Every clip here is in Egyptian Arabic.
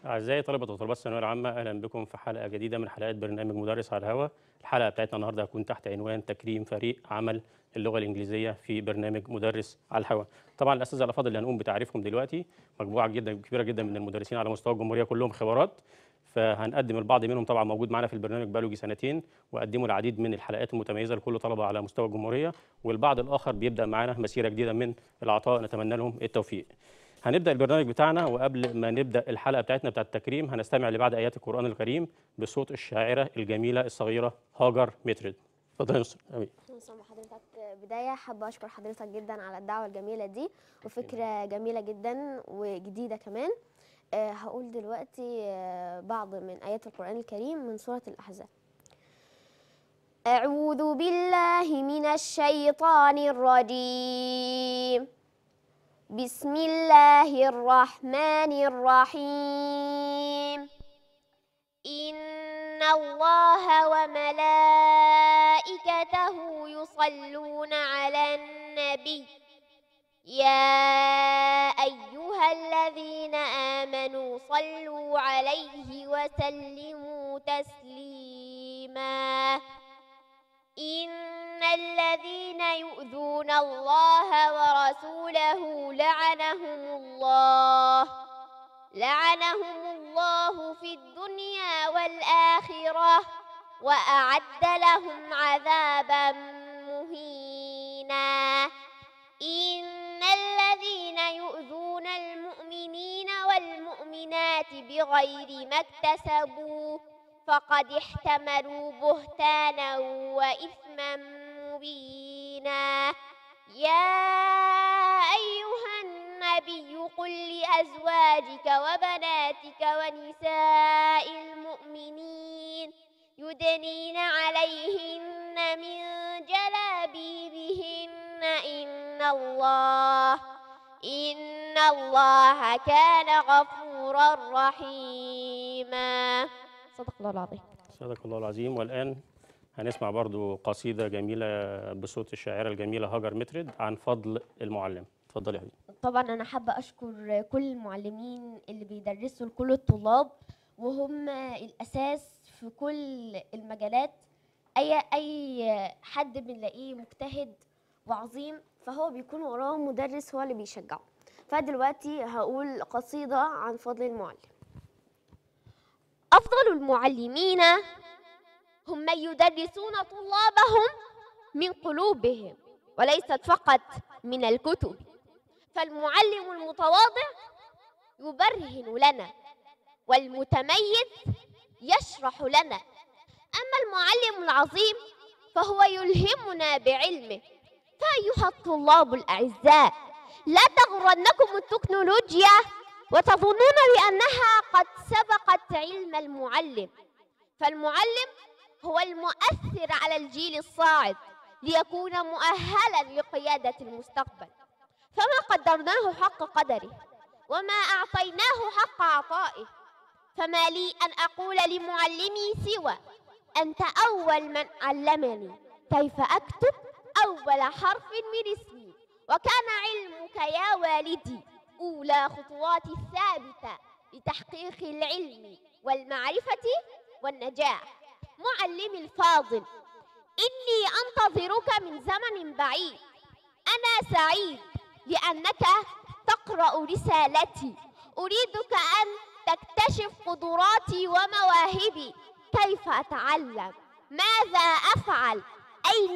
أعزائي طلبة وطلبات الثانوية العامة أهلا بكم في حلقة جديدة من حلقات برنامج مدرس على الهواء الحلقة بتاعتنا النهاردة هتكون تحت عنوان تكريم فريق عمل اللغة الإنجليزية في برنامج مدرس على الهواء طبعا الأساتذة الأفاضل اللي هنقوم بتعريفهم دلوقتي مجموعة جدا كبيرة جدا من المدرسين على مستوى الجمهورية كلهم خبرات فهنقدم البعض منهم طبعا موجود معنا في البرنامج بقاله يجي سنتين وقدموا العديد من الحلقات المتميزه لكل طلبه على مستوى الجمهوريه والبعض الاخر بيبدا معانا مسيره جديده من العطاء نتمنى لهم التوفيق. هنبدا البرنامج بتاعنا وقبل ما نبدا الحلقه بتاعتنا بتاعت التكريم هنستمع لبعض ايات القران الكريم بصوت الشاعره الجميله الصغيره هاجر مترد. اتفضل يا مستر امين. مساء حضرتك بداية حابة أشكر حضرتك جدا على الدعوة الجميلة دي وفكرة جميلة جدا وجديدة كمان آه، هقول دلوقتي آه، بعض من آيات القرآن الكريم من سورة الأحزاب أعوذ بالله من الشيطان الرجيم بسم الله الرحمن الرحيم إن الله وملائكته يصلون على النبي يا أيها الذين آمنوا صلوا عليه وسلموا تسليما إن الذين يؤذون الله ورسوله لعنهم الله لعنهم الله في الدنيا والآخرة وأعد لهم عذابا مهينا إن الذين يؤذون المؤمنين والمؤمنات بغير ما اكتسبوا فقد احتملوا بهتانا وإثما مبينا يا أيها النبي قل لأزواجك وبناتك ونساء المؤمنين يدنين عليهن من جلابيبهن إن الله إن الله كان غفورا رحيما صدق الله العظيم صدق الله العظيم والان هنسمع برضو قصيده جميله بصوت الشاعره الجميله هاجر مترد عن فضل المعلم. اتفضلي يا حبيبي. طبعا انا حابه اشكر كل المعلمين اللي بيدرسوا لكل الطلاب وهم الاساس في كل المجالات اي اي حد بنلاقيه مجتهد وعظيم فهو بيكون وراه مدرس هو اللي بيشجعه فدلوقتي هقول قصيده عن فضل المعلم افضل المعلمين هم من يدرسون طلابهم من قلوبهم وليست فقط من الكتب فالمعلم المتواضع يبرهن لنا والمتميز يشرح لنا أما المعلم العظيم فهو يلهمنا بعلمه فأيها الطلاب الأعزاء لا تغرنكم التكنولوجيا وتظنون بأنها قد سبقت علم المعلم فالمعلم هو المؤثر على الجيل الصاعد ليكون مؤهلا لقيادة المستقبل فما قدرناه حق قدره وما أعطيناه حق عطائه فما لي أن أقول لمعلمي سوى أنت أول من علمني كيف أكتب أول حرف من اسمي وكان علمك يا والدي أولى خطوات الثابتة لتحقيق العلم والمعرفة والنجاح معلمي الفاضل إني أنتظرك من زمن بعيد أنا سعيد لأنك تقرأ رسالتي أريدك أن تكتشف قدراتي ومواهبي كيف أتعلم ماذا أفعل أين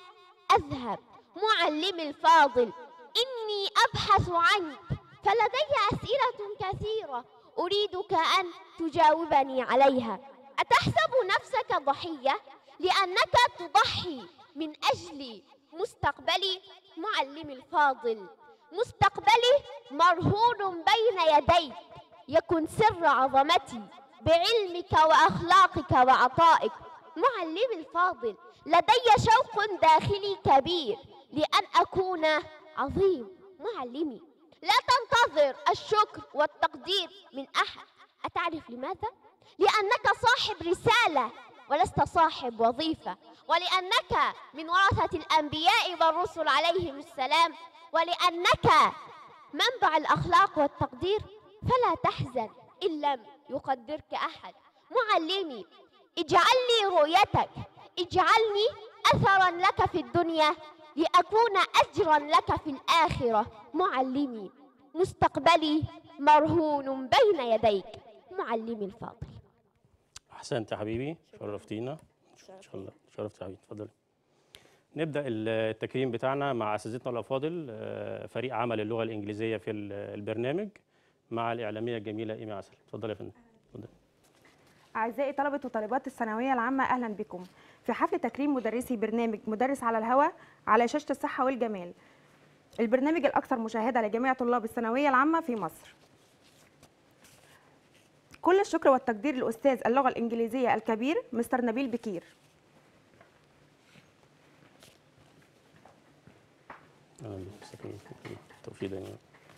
أذهب معلمي الفاضل إني أبحث عنك فلدي أسئلة كثيرة أريدك أن تجاوبني عليها أتحسب نفسك ضحية لأنك تضحي من أجل مستقبلي معلمي الفاضل مستقبلي مرهون بين يديك يكن سر عظمتي بعلمك وأخلاقك وعطائك معلمي الفاضل لدي شوق داخلي كبير لأن أكون عظيم معلمي لا تنتظر الشكر والتقدير من أحد أتعرف لماذا؟ لأنك صاحب رسالة ولست صاحب وظيفة ولأنك من ورثة الأنبياء والرسل عليهم السلام ولأنك منبع الأخلاق والتقدير فلا تحزن إن لم يقدرك أحد معلمي اجعل لي رؤيتك اجعلني أثرا لك في الدنيا لأكون أجرا لك في الآخرة معلمي مستقبلي مرهون بين يديك معلمي الفاضل احسنت يا حبيبي شرفتينا ان شاء الله شرفت يا حبيبي اتفضلي نبدا التكريم بتاعنا مع اساتذتنا الافاضل آه، فريق عمل اللغه الانجليزيه في ال- البرنامج مع الاعلاميه الجميله ايمي عسل اتفضلي يا فندم اتفضلي أعزائي طلبة وطالبات الثانوية العامة أهلا بكم في حفل تكريم مدرسي برنامج مدرس على الهواء على شاشة الصحة والجمال البرنامج الأكثر مشاهدة لجميع طلاب الثانوية العامة في مصر كل الشكر والتقدير لأستاذ اللغة الإنجليزية الكبير مستر نبيل بكير اهلا بك مساك التوفيق دايما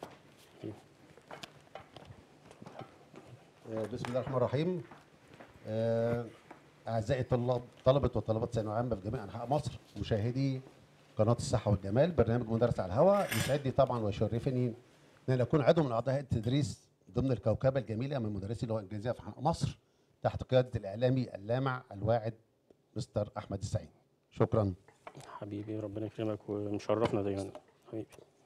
آه، بسم الله الرحمن الرحيم آه، اعزائي طلاب طلبه وطالبات ثانويه عامه في جميع انحاء مصر مشاهدي قناه الصحه والجمال برنامج مدرس على الهواء يسعدني طبعا ويشرفني ان انا اكون عضو من اعضاء هيئه التدريس ضمن الكوكبه الجميله من مدرسي اللغه الانجليزيه في انحاء مصر تحت قياده الاعلامي اللامع الواعد مستر احمد السعيد شكرا حبيبي ربنا يكرمك ومشرفنا دايما حبيبي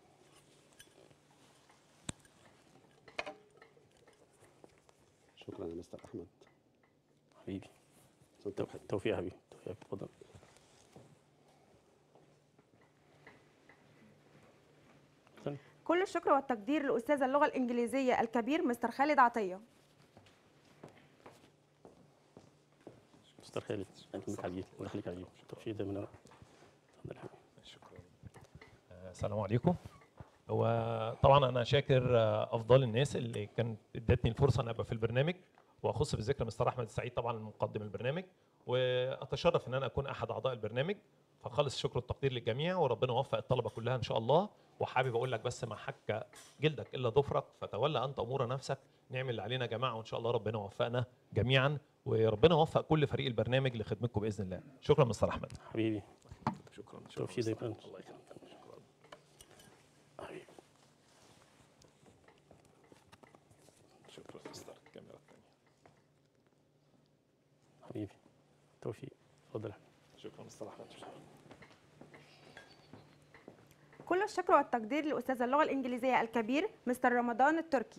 شكرا يا مستر احمد حبيبي تو- توفيق يا حبيبي توفيق اتفضل اتفضل. كل الشكر والتقدير لأستاذ اللغة الإنجليزية الكبير مستر خالد عطية مستر خالد انت منك حبيبي الله يخليك يا حبيبي توفيق دايما يا رب. اتفضل يا حبيبي شكرا السلام عليكم هو طبعا انا شاكر آه، افضل الناس اللي كانت ادتني الفرصه ان ابقى في البرنامج واخص بالذكر مستر احمد السعيد طبعا مقدم البرنامج واتشرف ان انا اكون احد اعضاء البرنامج فخالص الشكر والتقدير للجميع وربنا يوفق الطلبه كلها ان شاء الله وحابب اقول لك بس ما حك جلدك الا ظفرك فتولى انت امور نفسك نعمل اللي علينا يا جماعه وان شاء الله ربنا يوفقنا جميعا وربنا يوفق كل فريق البرنامج لخدمتكم باذن الله شكرا مستر احمد حبيبي شكرا توفيق دايما الله يكرمك شكرا حبيبي شكرا مستر الكاميرا الثانيه حبيبي توفيق اتفضل يا حبيبي شكرا مستر احمد كل الشكر والتقدير لأستاذ اللغة الإنجليزية الكبير مستر رمضان التركي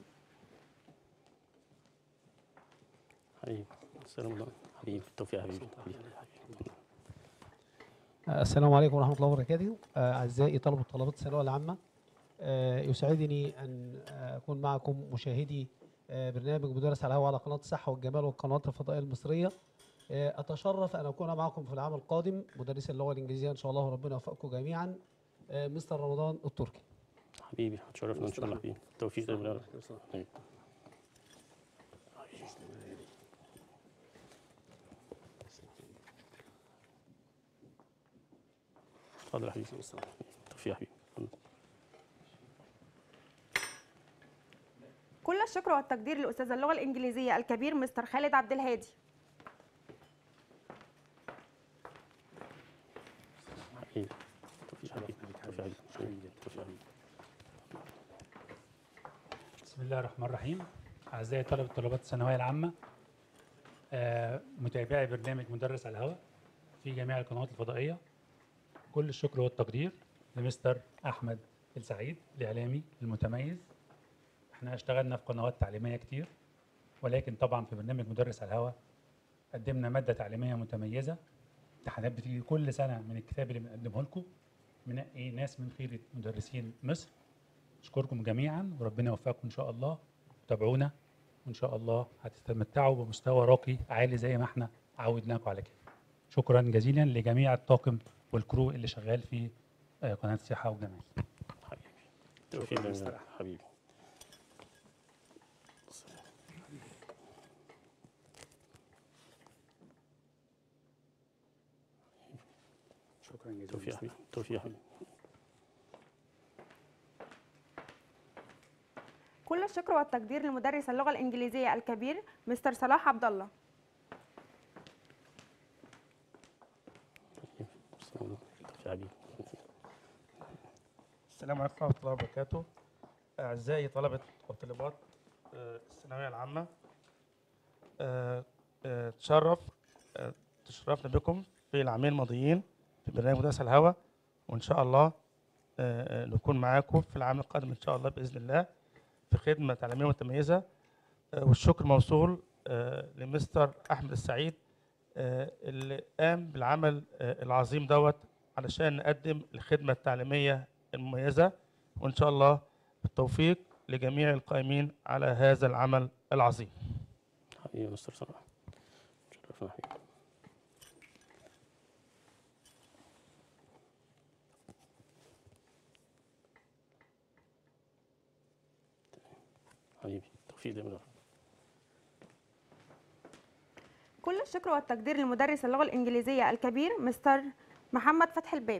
حبيبي السلام عليكم حبيبي توفيق يا حبيبي حبيبي حبيبي. السلام عليكم ورحمة الله وبركاته آه، أعزائي طلبة وطلبات الثانوية العامة آه، يسعدني أن آه، أكون معكم مشاهدي آه، برنامج مدرس على الهواء على قناة الصحة والجمال والقنوات الفضائية المصرية آه، أتشرف أن أكون معكم في العام القادم مدرس اللغة الإنجليزية إن شاء الله وربنا يوفقكم جميعا آه، مستر رمضان التركي حبيبي هتشرفنا ان شاء الله حبيبي توفيق دايما يا رب حبيبي. اتفضل يا حبيبي توفيق يا حبيبي اتفضل. كل الشكر والتقدير لأستاذ اللغة الإنجليزية الكبير مستر خالد عبد الهادي حبيبي توفيق يا حبيبي توفيق يا حبيبي توفيق يا حبيبي بسم الله الرحمن الرحيم أعزائي طلبة طلبات الثانوية العامة آه، متابعي برنامج مدرس على الهواء في جميع القنوات الفضائية كل الشكر والتقدير لمستر أحمد السعيد الإعلامي المتميز احنا اشتغلنا في قنوات تعليمية كتير ولكن طبعا في برنامج مدرس على الهواء قدمنا مادة تعليمية متميزة امتحانات بتيجي كل سنة من الكتاب اللي بنقدمه لكم منقي ناس من خيرة مدرسين مصر أشكركم جميعا وربنا يوفقكم إن شاء الله تابعونا وإن شاء الله هتتمتعوا بمستوى راقي عالي زي ما احنا عودناكم على كده شكرا جزيلا لجميع الطاقم والكرو اللي شغال في آه، قناة الصحة والجمال حبيبي توفيق دايما حبيبي شكرا جزيلا توفيق يا حبيبي توفيق يا حبيبي كل الشكر والتقدير لمدرس اللغة الإنجليزية الكبير مستر صلاح عبد الله توفيق يا حبيبي السلام عليكم ورحمة الله وبركاته أعزائي طلبة وطالبات آه، الثانوية العامة آه، آه، تشرف آه، تشرفنا بكم في العامين الماضيين في برنامج مدرسة الهوى وإن شاء الله آه، آه، نكون معاكم في العام القادم إن شاء الله بإذن الله في خدمة تعليمية متميزة آه، والشكر موصول آه، لمستر أحمد السعيد آه، اللي قام بالعمل آه، العظيم دوت علشان نقدم الخدمة التعليمية المميزة وإن شاء الله بالتوفيق لجميع القائمين على هذا العمل العظيم حبيبي يا مستر صلاح شرفنا حبيبي حبيبي توفيق دايما يا رب. كل الشكر والتقدير لمدرس اللغة الإنجليزية الكبير مستر محمد فتحي الباب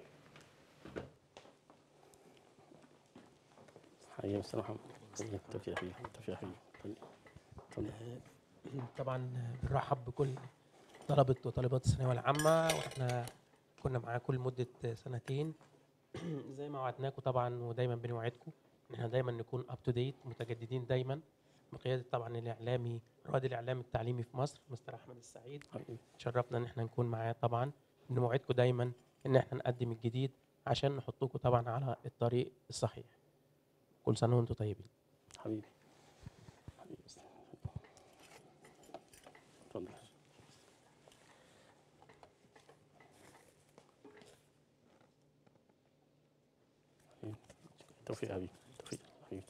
حبيبي يا مستر محمد حبيبي، توفيق يا حبيبي توفيق يا حبيبي اتفضل. اتفضل طبعا بنرحب بكل طلبة وطالبات الثانوية العامة واحنا كنا معاكم لمدة سنتين زي ما وعدناكم طبعا ودايما بنوعدكم ان احنا دايما نكون اب تو ديت متجددين دايما بقيادة طبعا الاعلامي رواد الاعلام التعليمي في مصر مستر احمد السعيد حبيبي شرفنا ان احنا نكون معاه طبعا بنوعدكم دايما ان احنا نقدم الجديد عشان نحطكم طبعا على الطريق الصحيح كل سنة وانتم طيبين حبيبي حبيبي يا مستر. اتفضل حبيبي. توفيق يا حبيبي توفيق حبيبي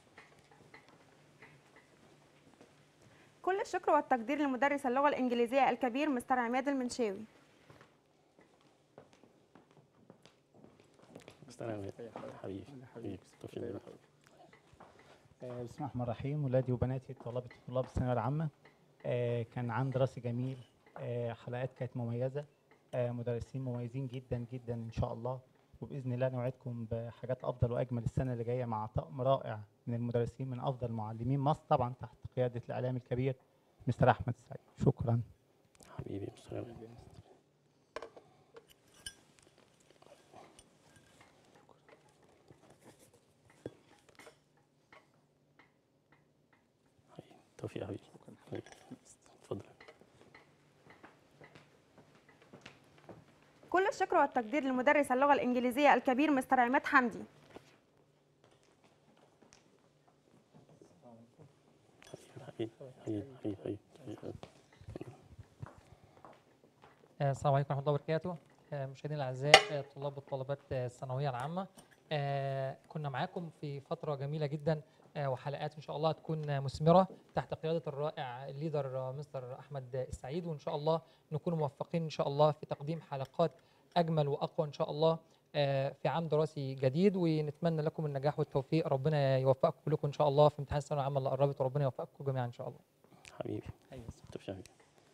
كل الشكر والتقدير لمدرس اللغة الإنجليزية الكبير مستر عماد المنشاوي مستر عماد. حبيبي حبيبي توفيق دايما. آه، بسم الله الرحمن الرحيم ولادي وبناتي طلبة طلاب الثانوية العامة آه، كان عام دراسي جميل آه، حلقات كانت مميزة آه، مدرسين مميزين جدا جدا إن شاء الله وبإذن الله نوعدكم بحاجات أفضل وأجمل السنة اللي جاية مع طقم رائع من المدرسين من أفضل معلمين مصر طبعا تحت قيادة الإعلام الكبير مستر أحمد السعيد شكرا حبيبي يا مستر عماد. حبيبي توفيق يا حبيبي حبيبي. اتفضل كل الشكر والتقدير لمدرس اللغة الإنجليزية الكبير مستر عماد حمدي حبيبي حبيبي حبيبي حبيبي حبيبي آه، السلام عليكم ورحمة الله وبركاته آه، مشاهدينا الأعزاء آه، طلاب والطالبات آه، الثانوية العامة آه، كنا معاكم في فترة جميلة جدا آه، وحلقات إن شاء الله تكون آه، مثمرة تحت قيادة الرائع الليدر آه، مستر أحمد السعيد وإن شاء الله نكون موفقين إن شاء الله في تقديم حلقات أجمل وأقوى إن شاء الله آه، في عام دراسي جديد ونتمنى لكم النجاح والتوفيق ربنا يوفقكم كلكم إن شاء الله في امتحان الثانوية العامة اللي قربت وربنا يوفقكم جميعا إن شاء الله حبيبي توفيق يا حبيبي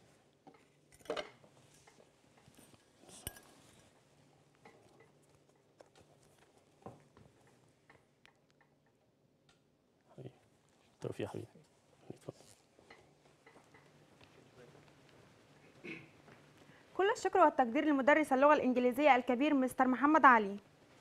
حبيبي توفيق يا حبيبي اتفضل. كل الشكر والتقدير لمدرس اللغة الإنجليزية الكبير مستر محمد علي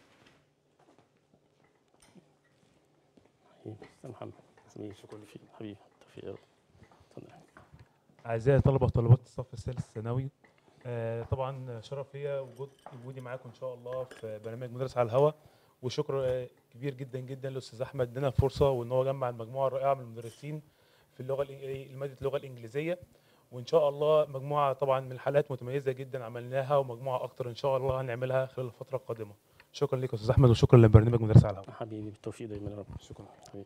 حبيبي مستر محمد حبيبي توفيق حبيبي توفيق يا رب اتفضل أعزائي طلبة وطالبات الصف الثالث الثانوي آه، طبعا شرف ليا وجود وجودي معاكم إن شاء الله في برنامج مدرس على الهواء وشكر آه، كبير جدا جدا للأستاذ أحمد ادانا الفرصة وإن هو جمع المجموعة الرائعة من المدرسين في اللغة الإنج- مادة اللغة الإنجليزية وإن شاء الله مجموعة طبعا من الحالات متميزة جدا عملناها ومجموعة أكتر إن شاء الله هنعملها خلال الفترة القادمة شكرا لك يا أستاذ أحمد وشكرا لبرنامج مدرس على الهواء حبيبي بالتوفيق دايما يا رب شكرا حبيبي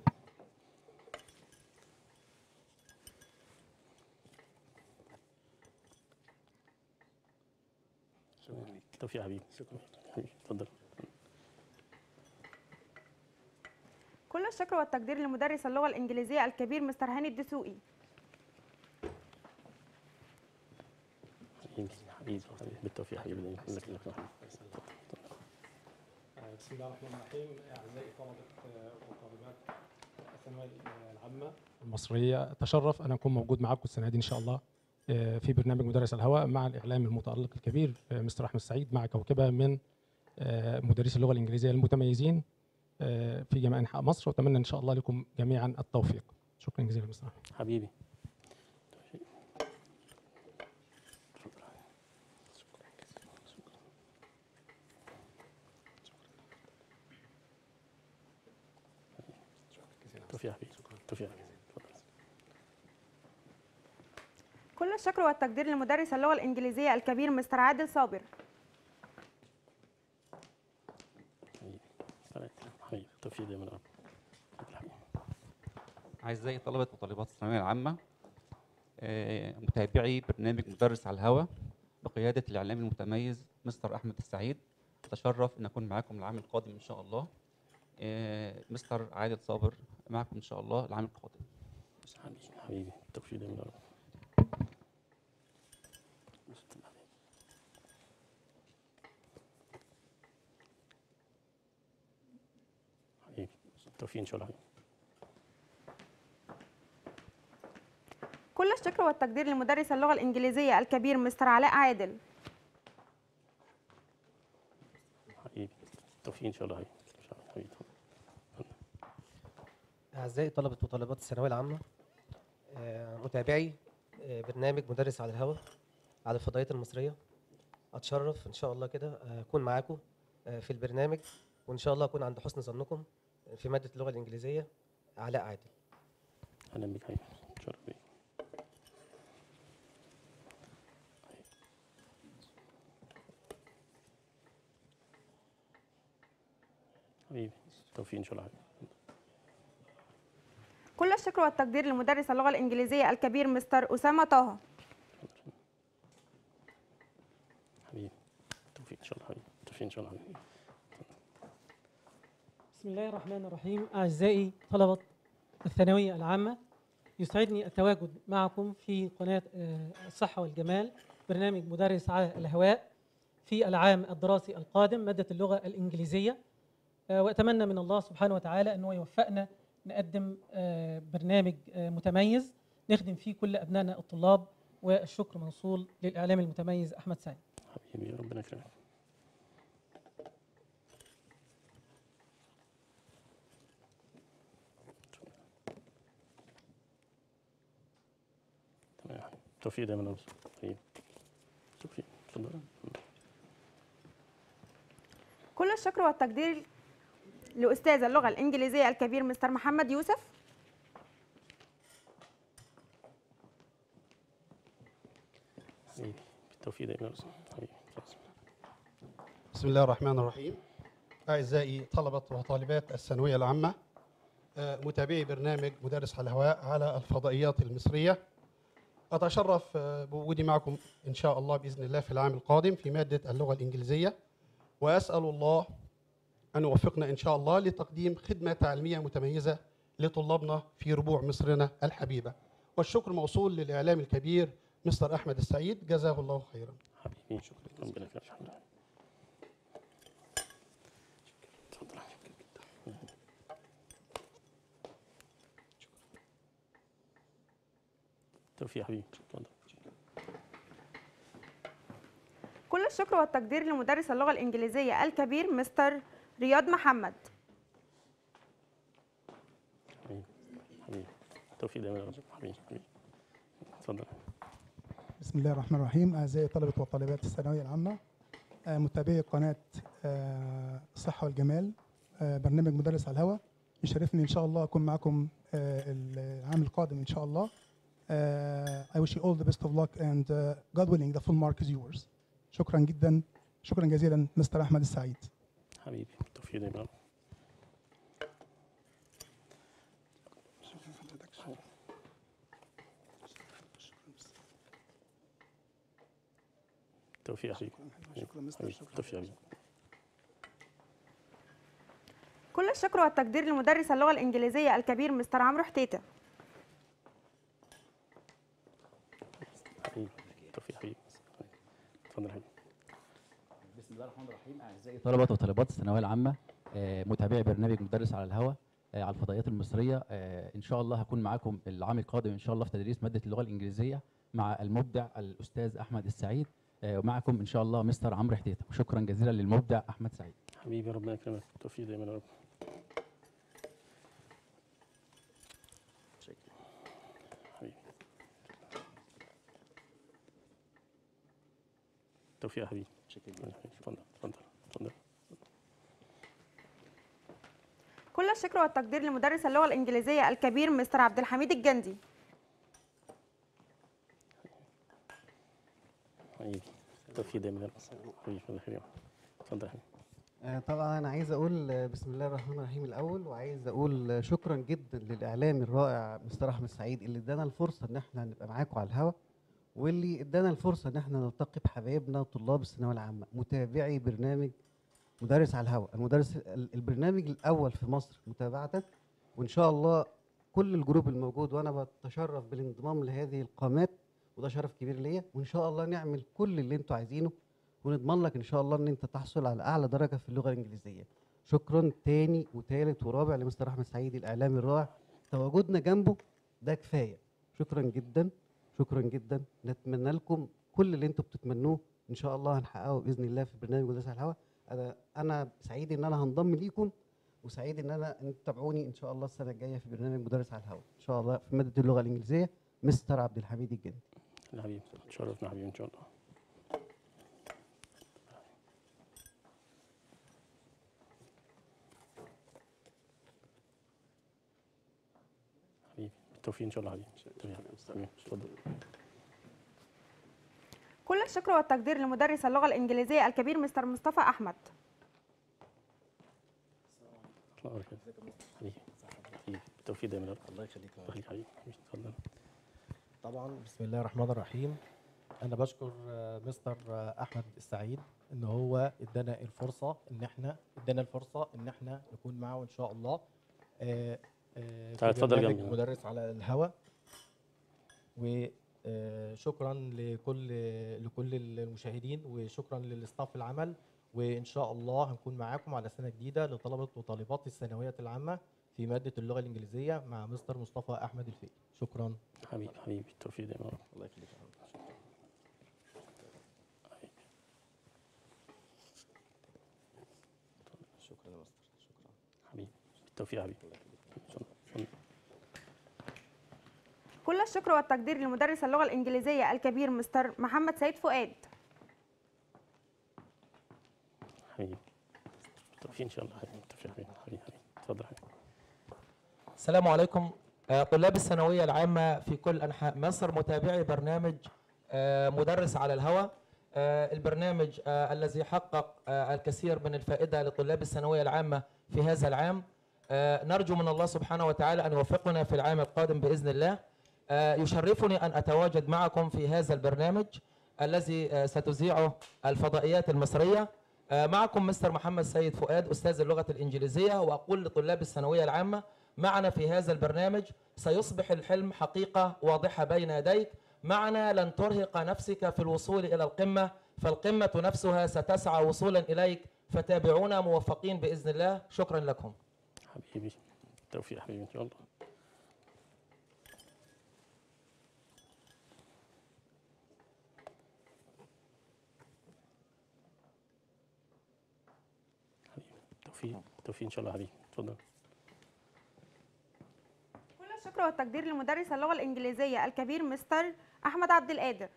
توفيق يا حبيبي شكرا حبيبي اتفضل كل الشكر والتقدير لمدرس اللغة الإنجليزية الكبير مستر هاني الدسوقي حبيبي حبيبي حبيبي بالتوفيق حبيبي دايما لك لك يا حبيبي آه، بسم الله الرحمن الرحيم اعزائي طلبه آه، وطالبات الثانويه العامه المصريه اتشرف ان اكون موجود معاكم السنه دي ان شاء الله آه، في برنامج مدرس الهواء مع الاعلام المتالق الكبير آه، مستر احمد سعيد مع كوكبه من آه، مدرسي اللغه الانجليزيه المتميزين آه، في جميع انحاء مصر واتمنى ان شاء الله لكم جميعا التوفيق شكرا جزيلا مستر أحمد. حبيبي توفيق يا حبيبي توفيق يا حبيبي اتفضل. كل الشكر والتقدير لمدرس اللغة الإنجليزية الكبير مستر عادل صابر حبيبي حبيبي توفيق دايما يا رب اتفضل يا حبيبي. أعزائي طلبة وطالبات الثانوية العامة آه، متابعي برنامج مدرس على الهوا بقيادة الإعلامي المتميز مستر أحمد السعيد أتشرف أن أكون معاكم العام القادم إن شاء الله آه، مستر عادل صابر معكم إن شاء الله العام القادم حبيبي حبيبي توفيق دايما يا رب حبيبي توفيق ان شاء الله حبيبي. كل الشكر والتقدير لمدرس اللغة الإنجليزية الكبير مستر علاء عادل حبيبي توفيق ان شاء الله حبيبي ان شاء الله حبيبي أعزائي طلبة وطالبات الثانوية العامة آه، متابعي آه، برنامج مدرس على الهواء على الفضائية المصرية أتشرف إن شاء الله كده آه، أكون معاكم آه، في البرنامج وإن شاء الله أكون عند حسن ظنكم في مادة اللغة الإنجليزية علاء عادل اهلا بك حبيبي شرف بيك حبيبي توفيق ان شاء الله حبيبي كل الشكر والتقدير لمدرس اللغة الإنجليزية الكبير مستر أسامة طه حبيبي توفيق ان شاء الله حبيبي توفيق ان شاء الله حبيبي بسم الله الرحمن الرحيم أعزائي طلبة الثانوية العامة يسعدني التواجد معكم في قناة آه، الصحة والجمال برنامج مدرس على الهواء في العام الدراسي القادم مادة اللغة الإنجليزية آه، وأتمنى من الله سبحانه وتعالى أنه يوفقنا نقدم آه، برنامج آه، متميز نخدم فيه كل أبنائنا الطلاب والشكر موصول للإعلام المتميز أحمد سعيد حبيبي ربنا يكرمك تمام يا حبيبي توفيق دايما يا رب حبيبي توفيق اتفضل كل الشكر والتقدير لأستاذ اللغة الإنجليزية الكبير مستر محمد يوسف حبيبي بالتوفيق دايما يا رب حبيبي خلاص. بسم الله الرحمن الرحيم أعزائي طلبة وطالبات الثانوية العامة آه، متابعي برنامج مدرس على الهواء على الفضائيات المصرية أتشرف آه، بوجودي معكم إن شاء الله بإذن الله في العام القادم في مادة اللغة الإنجليزية وأسأل الله أن يوفقنا إن شاء الله لتقديم خدمة تعليمية متميزة لطلابنا في ربوع مصرنا الحبيبة والشكر موصول للإعلام الكبير مستر أحمد السعيد جزاه الله خيرا حبيبي شكرا ربنا يكرمك اتفضل توفيق يا حبيبي اتفضل كل الشكر والتقدير لمدرس اللغة الإنجليزية الكبير مستر رياض محمد حبيبي حبيبي توفيق دايما يا رب حبيبي حبيبي اتفضل بسم الله الرحمن الرحيم أعزائي طلبة وطالبات الثانوية العامة آه، متابعي قناة آه، الصحة والجمال آه، برنامج مدرس على الهواء يشرفني إن شاء الله أكون معكم آه، العام القادم إن شاء الله آه، I wish you all the best of luck and uh, God willing the full mark is yours شكرا جدا شكرا جزيلا مستر أحمد السعيد حبيبي بالتوفيق دايما يا رب توفيق يا حبيبي شكرا مستر، حبيبي شكرا. توفيق يا حبيبي كل الشكر والتقدير لمدرس اللغة الإنجليزية الكبير مستر عمرو حتيتة حبيبي توفيق يا حبيبي اتفضل يا حبيبي بسم الله الرحمن الرحيم اعزائي طلبه وطالبات الثانويه العامه آه، متابعي برنامج مدرس على الهواء آه، على الفضائيات المصريه آه، ان شاء الله هكون معاكم العام القادم ان شاء الله في تدريس ماده اللغه الانجليزيه مع المبدع الاستاذ احمد السعيد آه، ومعكم ان شاء الله مستر عمرو حتيته وشكرا جزيلا للمبدع احمد سعيد حبيبي ربنا يكرمك توفيق دايما يا رب بالتوفيق يا حبيبي اتفضل اتفضل اتفضل كل الشكر والتقدير لمدرس اللغة الإنجليزية الكبير مستر عبد الحميد الجندي حبيبي التوفيق دايما يا رب. حبيبي اتفضل يا حبيبي اتفضل يا حبيبي آه، طبعا انا عايز اقول آه، بسم الله الرحمن الرحيم الاول وعايز اقول آه، شكرا جدا للاعلامي الرائع مستر احمد سعيد اللي ادانا الفرصه ان احنا نبقى معاكم على الهوا واللي ادانا الفرصه ان احنا نلتقي بحبايبنا طلاب الثانويه العامه متابعي برنامج مدرس على الهوا المدرس ال- البرنامج الاول في مصر متابعه وان شاء الله كل الجروب الموجود وانا بتشرف بالانضمام لهذه القامات وده شرف كبير ليا وان شاء الله نعمل كل اللي انتوا عايزينه ونضمن لك ان شاء الله ان انت تحصل على اعلى درجه في اللغه الانجليزيه شكرا تاني وتالت ورابع لمستر احمد سعيد الاعلامي الرائع تواجدنا جنبه ده كفايه شكرا جدا شكرا جدا نتمنى لكم كل اللي انتم بتتمنوه ان شاء الله هنحققه باذن الله في برنامج مدرسه على الهواء انا انا سعيد ان انا هنضم ليكم وسعيد ان انا ان تتابعوني ان شاء الله السنه الجايه في برنامج مدرس على الهواء ان شاء الله في ماده اللغه الانجليزيه مستر عبد الحميد الجندي يا حبيبي تشرفنا حبيبي ان شاء الله حبيبي بالتوفيق ان شاء الله حبيبي بالتوفيق يا حبيبي. حبيبي اتفضل كل الشكر والتقدير لمدرس اللغة الإنجليزية الكبير مستر مصطفى أحمد الله يبارك فيك. حبيبي حبيبي بالتوفيق دايما يا رب الله يخليك يا رب. حبيبي حبيبي اتفضل طبعا بسم الله الرحمن الرحيم انا بشكر آه، مستر آه، احمد السعيد ان هو ادانا الفرصه ان احنا ادانا الفرصه ان احنا نكون معه ان شاء الله آه، آه، في تعال اتفضل برنامج جنبي. مدرس على الهوا وشكرا لكل لكل المشاهدين وشكرا للاستاف العمل وان شاء الله هنكون معاكم على سنه جديده لطلبه وطالبات الثانويات العامه في ماده اللغه الانجليزيه مع مستر مصطفى احمد الفقي شكرا حبيبي حبيبي بالتوفيق دايما يا رب الله يخليك يا رب. شكرا يا مستر شكرا حبيبي بالتوفيق يا حبيبي ان شاء الله اتفضل. كل الشكر والتقدير لمدرس اللغة الإنجليزية الكبير مستر محمد سيد فؤاد حبيبي بالتوفيق ان شاء الله حبيبي بالتوفيق حبيبي حبيبي حبيبي اتفضل حبيبي السلام عليكم آه، طلاب الثانوية العامة في كل أنحاء مصر متابعي برنامج آه، مدرس على الهوى آه، البرنامج آه، الذي حقق آه، الكثير من الفائدة لطلاب الثانوية العامة في هذا العام آه، نرجو من الله سبحانه وتعالى أن يوفقنا في العام القادم بإذن الله آه، يشرفني أن أتواجد معكم في هذا البرنامج الذي آه، ستذيعه الفضائيات المصرية آه، معكم مستر محمد سيد فؤاد أستاذ اللغة الإنجليزية وأقول لطلاب الثانوية العامة معنا في هذا البرنامج سيصبح الحلم حقيقة واضحة بين يديك معنا لن ترهق نفسك في الوصول إلى القمة فالقمة نفسها ستسعى وصولا إليك فتابعونا موفقين بإذن الله شكرا لكم حبيبي بالتوفيق حبيبي ان شاء الله حبيبي بالتوفيق بالتوفيق ان شاء الله حبيبي اتفضل كل الشكر والتقدير لمدرس اللغة الإنجليزية الكبير مستر أحمد عبد القادر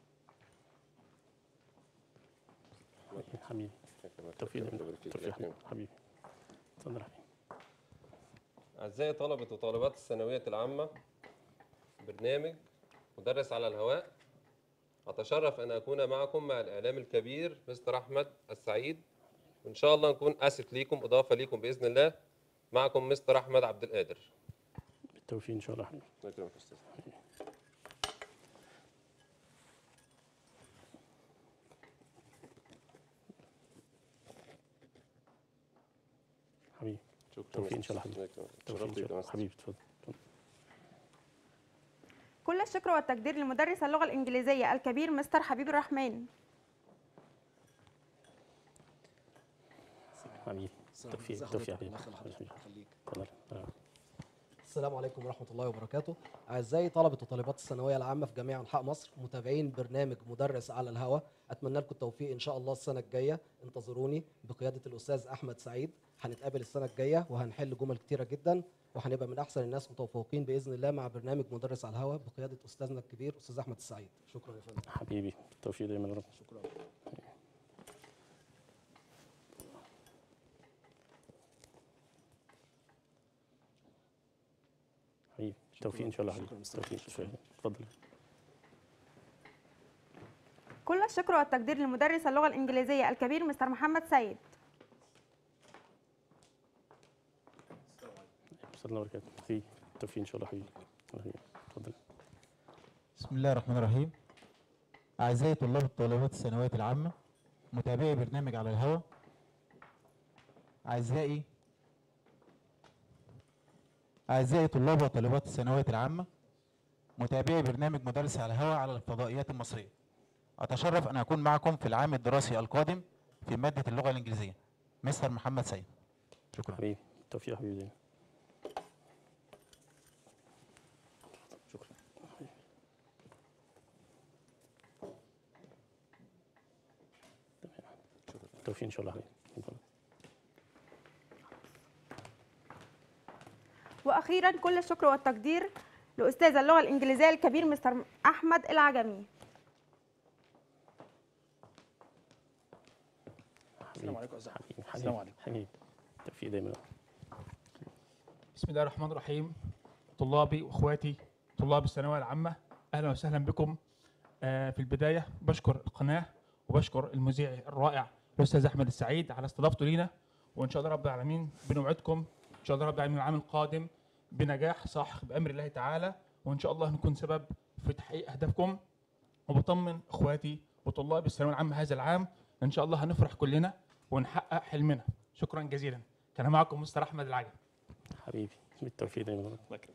حبيبي بالتوفيق دايما بالتوفيق حبيبي حبيبي اتفضل حبيبي أعزائي طلبة وطالبات الثانوية العامة برنامج مدرس على الهواء أتشرف أن أكون معكم مع الإعلام الكبير مستر أحمد السعيد وإن شاء الله نكون أسف ليكم إضافة ليكم بإذن الله معكم مستر أحمد عبد القادر بالتوفيق ان شاء الله حبيبي الله يكرمك يا أستاذ حبيبي شكرا بالتوفيق ان شاء الله حبيبي الله يكرمك. بالتوفيق ان شرفت شاء بيك يا الله مستر. حبيبي اتفضل اتفضل. كل الشكر والتقدير لمدرس اللغة الإنجليزية الكبير مستر حبيب الرحمن حبيبي بالتوفيق بالتوفيق حبيبي حبيبي اتفضل آه. السلام عليكم ورحمة الله وبركاته أعزائي طلبة وطالبات الثانوية العامة في جميع أنحاء مصر متابعين برنامج مدرس على الهواء أتمنى لكم التوفيق إن شاء الله السنة الجاية انتظروني بقيادة الأستاذ أحمد سعيد هنتقابل السنة الجاية وهنحل جمل كتيرة جدا وهنبقى من أحسن الناس متفوقين بإذن الله مع برنامج مدرس على الهواء بقيادة أستاذنا الكبير أستاذ أحمد السعيد شكرا يا فندم حبيبي بالتوفيق دايما يا رب شكرا حبيبي بالتوفيق ان شاء الله حبيبي بالتوفيق شكرا اتفضل كل الشكر والتقدير لمدرس اللغة الإنجليزية الكبير مستر محمد سيد بسم الله وبركاته حبيبي بالتوفيق ان شاء الله حبيبي الله يخليك. اتفضل بسم الله الرحمن الرحيم أعزائي طلاب الطالبات الثانوية العامة متابعي برنامج على الهواء أعزائي أعزائي طلاب وطالبات الثانوية العامة متابعي برنامج مدرس على الهواء على الفضائيات المصرية أتشرف أن أكون معكم في العام الدراسي القادم في مادة اللغة الإنجليزية مستر محمد سيد شكرا حبيبي بالتوفيق يا حبيبي دايما شكرا تمام. بالتوفيق ان شاء الله حبيبي اتفضل. وأخيرا كل الشكر والتقدير لأستاذ اللغة الإنجليزية الكبير مستر أحمد العجمي السلام عليكم أعزائي حبيبي السلام حبيبي حبيبي بالتوفيق دايما بسم الله الرحمن الرحيم طلابي واخواتي طلاب الثانويه العامه اهلا وسهلا بكم آه، في البدايه بشكر القناه وبشكر المذيع الرائع الاستاذ احمد السعيد على استضافته لينا وان شاء الله رب العالمين بنوعدكم ان شاء الله رب العالمين العام القادم بنجاح صاحب بامر الله تعالى وان شاء الله نكون سبب في تحقيق اهدافكم وبطمن اخواتي وطلاب الثانويه العامه هذا العام ان شاء الله هنفرح كلنا ونحقق حلمنا شكرا جزيلا كان معكم مستر احمد العجب حبيبي بالتوفيق دايما الله يكرمك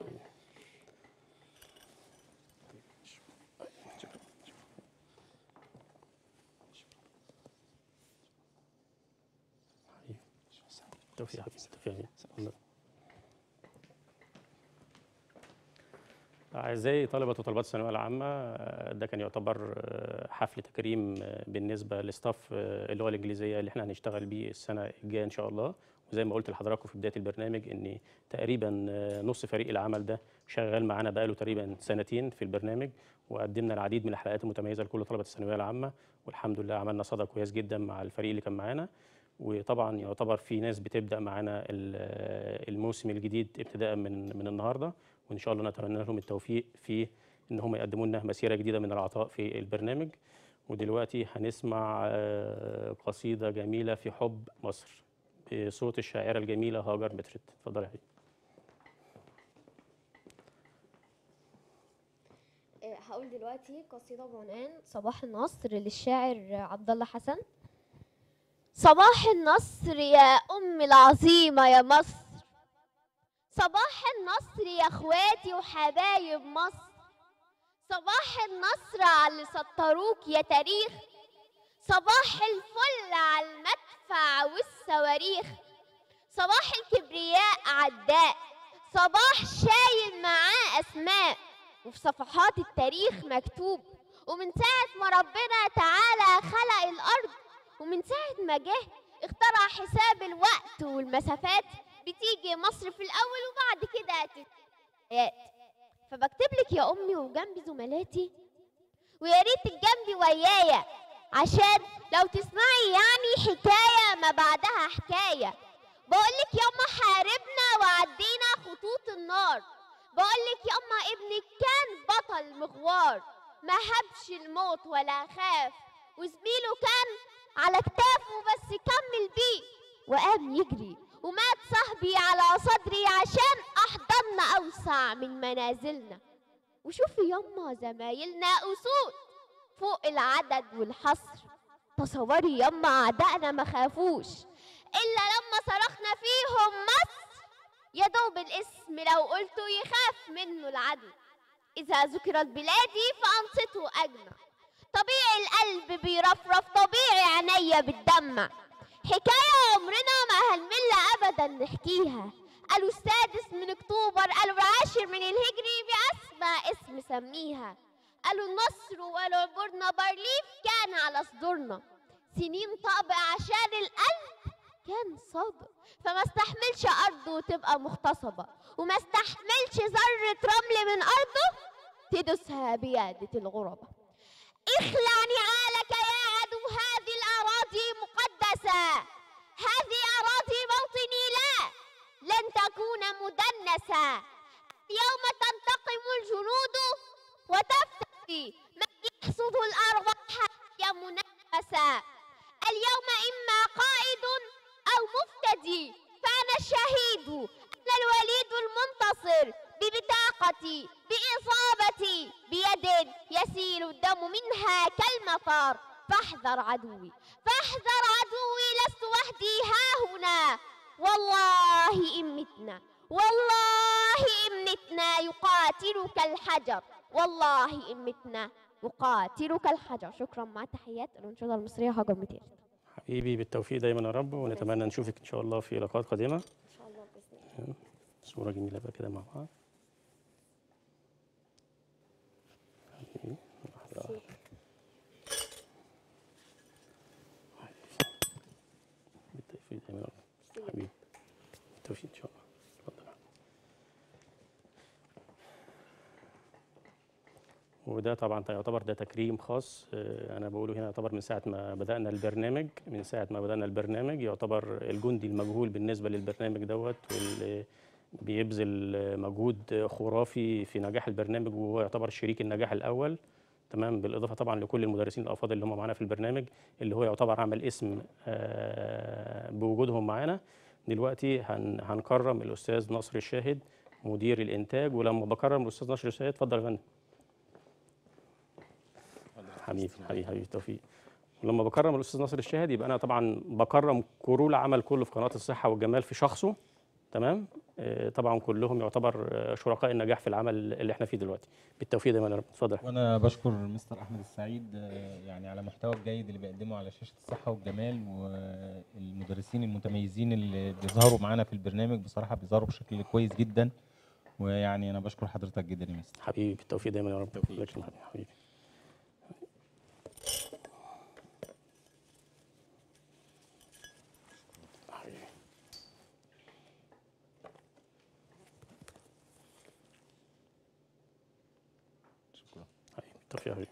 حبيبي. بالتوفيق يا حبيبي بالتوفيق يا حبيبي الله. أعزائي طلبة وطالبات الثانوية العامة آه، ده كان يعتبر آه، حفل تكريم آه، بالنسبة لستاف آه، اللغة الإنجليزية اللي احنا هنشتغل بيه السنة الجاية إن شاء الله وزي ما قلت لحضراتكم في بداية البرنامج إن تقريبا آه، نص فريق العمل ده شغال معانا بقاله تقريبا سنتين في البرنامج وقدمنا العديد من الحلقات المتميزة لكل طلبة الثانوية العامة والحمد لله عملنا صدى كويس جدا مع الفريق اللي كان معانا وطبعا يعتبر في ناس بتبدا معانا ال- الموسم الجديد ابتداء من من النهارده وان شاء الله نتمنى لهم التوفيق في ان هم يقدموا لنا مسيره جديده من العطاء في البرنامج ودلوقتي هنسمع آه، قصيده جميله في حب مصر بصوت الشاعره الجميله هاجر مترت اتفضلي يا حبيبي آه، هقول دلوقتي قصيدة بعنوان صباح النصر للشاعر عبد الله حسن صباح النصر يا أم العظيمة يا مصر صباح النصر يا اخواتي وحبايب مصر صباح النصر على اللي سطروك يا تاريخ صباح الفل على المدفع والصواريخ صباح الكبرياء عداء صباح شايل معاه أسماء وفي صفحات التاريخ مكتوب ومن ساعة ما ربنا تعالى خلق الأرض ومن ساعة ما جه اخترع حساب الوقت والمسافات بتيجي مصر في الأول وبعد كده تتحيات فبكتب لك يا أمي وجنبي زملاتي ويا ريت جنبي ويايا عشان لو تسمعي يعني حكاية ما بعدها حكاية بقولك ياما حاربنا وعدينا خطوط النار بقولك ياما ابنك كان بطل مغوار ما هبش الموت ولا خاف وزميله كان على كتافه بس كمل بيه وقام يجري ومات صاحبي على صدري عشان أحضاننا أوسع من منازلنا وشوفي يما زمايلنا أسود فوق العدد والحصر تصوري يما أعدائنا ما خافوش إلا لما صرخنا فيهم مصر يا دوب الاسم لو قلته يخاف منه العدو إذا ذكرت بلادي فأنصته أجمع طبيعي القلب بيرفرف طبيعي عينيا بتدمع حكاية عمرنا ما هنمل أبدا نحكيها قالوا السادس من اكتوبر قالوا العاشر من الهجري بأسمى اسم سميها قالوا النصر ولو بارليف كان على صدورنا سنين طابع عشان القلب كان صابر فما استحملش أرضه تبقى مغتصبة وما استحملش ذرة رمل من أرضه تدوسها بيادة الغربة اخلع نعالك يا عدو هذه الأراضي مقدسة هذه أراضي موطني لا لن تكون مدنسة اليوم تنتقم الجنود وتفتري من يحصد الأرواح يا منافسة اليوم إما قائد أو مفتدي فأنا الشهيد أنا الوليد المنتصر ببطاقتي بإصابتي بيد يسيل الدم منها كالمطر فاحذر عدوي فاحذر عدوي لست وحدي ها هنا والله إن متنا والله إن متنا يقاتلك الحجر والله إن متنا يقاتلك الحجر شكرا مع تحيات الأنشطة المصرية هاجر متير حبيبي بالتوفيق دايما يا رب ونتمنى نشوفك ان شاء الله في لقاءات قادمه إن شاء الله بإذن الله صوره جميله بقى كده مع بعض حبيبي، واحدة واحدة. بالتوفيق دايما يا رب حبيبي بالتوفيق ان شاء الله اتفضل وده طبعا يعتبر ده تكريم خاص آه، انا بقوله هنا يعتبر من ساعه ما بدانا البرنامج من ساعه ما بدانا البرنامج يعتبر الجندي المجهول بالنسبه للبرنامج دوت واللي بيبذل مجهود خرافي في نجاح البرنامج وهو يعتبر شريك النجاح الاول تمام بالاضافه طبعا لكل المدرسين الافاضل اللي هم معانا في البرنامج اللي هو يعتبر عمل اسم آه، بوجودهم معانا دلوقتي هن هنكرم الاستاذ نصر الشاهد مدير الانتاج ولما بكرم الاستاذ نصر الشاهد اتفضل يا فندم حبيبي حبيبي حبيبي توفيق ولما بكرم الاستاذ ناصر الشاهد يبقى انا طبعا بكرم كرو العمل كله في قناه الصحه والجمال في شخصه تمام آه، طبعا كلهم يعتبر آه، شركاء النجاح في العمل اللي احنا فيه دلوقتي بالتوفيق دايما يا رب اتفضل وانا بشكر مستر احمد السعيد آه، يعني على المحتوى الجيد اللي بيقدمه على شاشه الصحه والجمال والمدرسين المتميزين اللي بيظهروا معانا في البرنامج بصراحه بيظهروا بشكل كويس جدا ويعني انا بشكر حضرتك جدا يا مستر حبيبي بالتوفيق دايما يا رب الله يكرمك حبيبي حبيبي حبيبي بالتوفيق يا حبيبي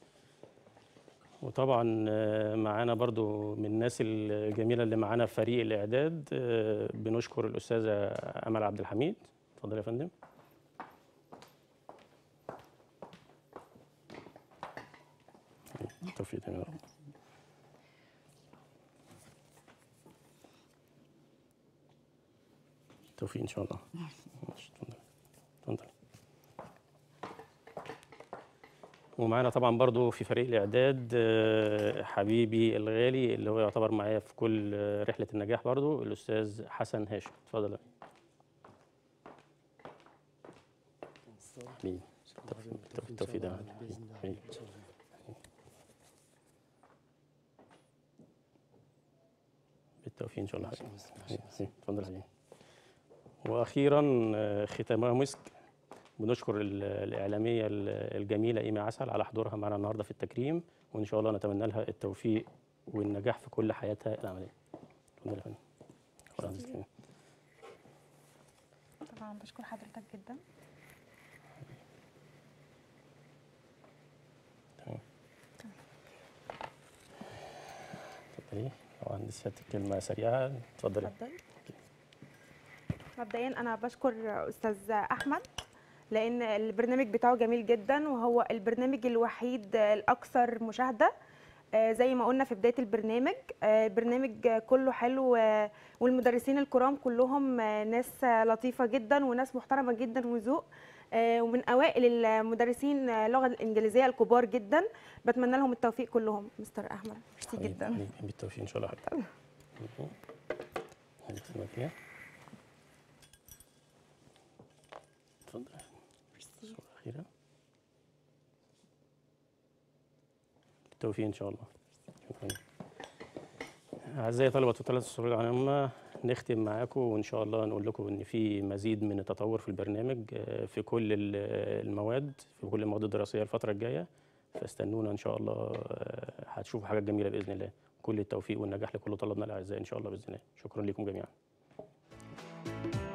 وطبعا آه، معانا برضو من الناس الجميله اللي معانا في فريق الاعداد آه، بنشكر الاستاذه امل عبد الحميد اتفضل يا فندم بالتوفيق دايما يا رب بالتوفيق ان شاء الله ماشي، اتفضل اتفضل ومعانا طبعا برضو في فريق الاعداد آه، حبيبي الغالي اللي هو يعتبر معايا في كل آه، رحله النجاح برضو الاستاذ حسن هاشم اتفضل حبيبي بالتوفيق- بالتوفيق دايما حبيبي بالتوفيق ان شاء الله حبيبي حبيبي، حبيبي، اتفضل يا حبيبي واخيرا آه، ختامها مسك بنشكر ال- الاعلاميه ال- الجميله ايمي عسل على حضورها معنا النهارده في التكريم وان شاء الله نتمنى لها التوفيق والنجاح في كل حياتها العمليه اتفضل يا فندم شكراً جزيلاً. طبعا بشكر حضرتك جدا تمام اتفضلي لو عندي سيادتك كلمه سريعه اتفضلي اتفضل مبدئيا انا بشكر استاذ احمد لان البرنامج بتاعه جميل جدا وهو البرنامج الوحيد الاكثر مشاهده آه، زي ما قلنا في بدايه البرنامج آه، البرنامج كله حلو آه، والمدرسين الكرام كلهم آه، ناس آه، لطيفه جدا وناس محترمه جدا وذوق آه، ومن اوائل المدرسين آه، اللغه الانجليزيه الكبار جدا بتمنى لهم التوفيق كلهم مستر احمد ميرسي حبيبي- جدا حبيبي، بالتوفيق ان شاء الله حبيبي مهم. هذه كلمة كده. اتفضل الصورة الأخيرة بالتوفيق إن شاء الله شكرا أعزائي طلبة وطلبة الثانوية العامة نختم معاكم وإن شاء الله نقول لكم إن في مزيد من التطور في البرنامج آه، في كل ال- المواد في كل المواد الدراسية الفترة الجاية فاستنونا إن شاء الله آه، هتشوفوا حاجات جميلة بإذن الله كل التوفيق والنجاح لكل طلبنا الأعزاء إن شاء الله بإذن الله شكرا لكم جميعا